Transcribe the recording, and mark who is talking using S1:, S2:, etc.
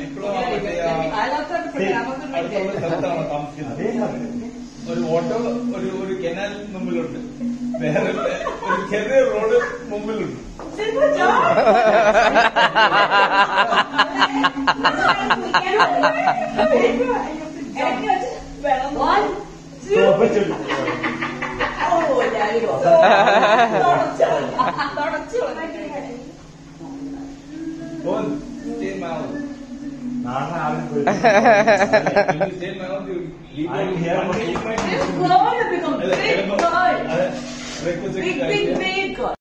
S1: ഇപ്പോഴും മറ്റേ ആ അടുത്തുള്ള സ്ഥലത്താണ് താമസിക്കുന്നത്
S2: അതേ സാധനം.
S1: ഒരു ഓട്ടോ ഒരു ഒരു കനാൽ മുമ്പിലുണ്ട് വേറെ ഒരു ചെറിയ റോഡ് മുമ്പിലുണ്ട്
S3: One, two,
S2: സോപ്പ് ചെടി.
S3: oh, there you go.
S1: Don't stay mouth.
S2: നാളെ ആരും പോയി.
S1: When you stay mouth, you leave
S2: I'm here for-
S1: leave my-
S3: It's going to become
S1: അതെ,
S3: big
S1: ചിലപ്പോ-
S3: girl.
S1: അതെ, breakfast ഒക്കെ
S3: Big, big,
S1: കഴിച്ച്
S3: big girl.